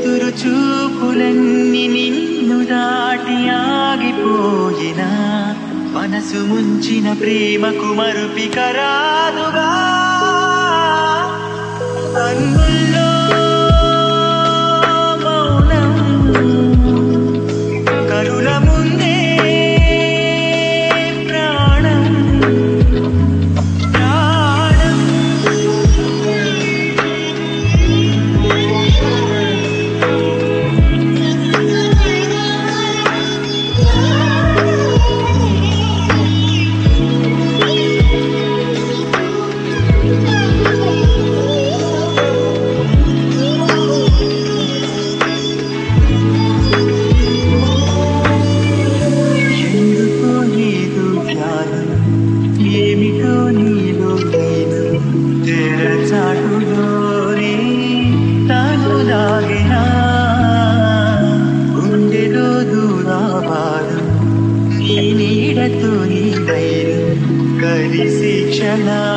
ఎదురు చూపులన్నీ నిన్ను దాటి ఆగిపోయినా మనసు ముంచిన ప్రేమకు మరుపిక రాదుగా కన్నుల్లో మౌనం కరుల ముందే ప్రాణం ప్రాణం ఎందుకో నీదు ధ్యానం ఏమిటో నీలో నేను తెరచాటులోనే తాను దాగినా గుండెలో దూరాబాదు నీ నీడతో నీ ధైర్యం కలిసి క్షణా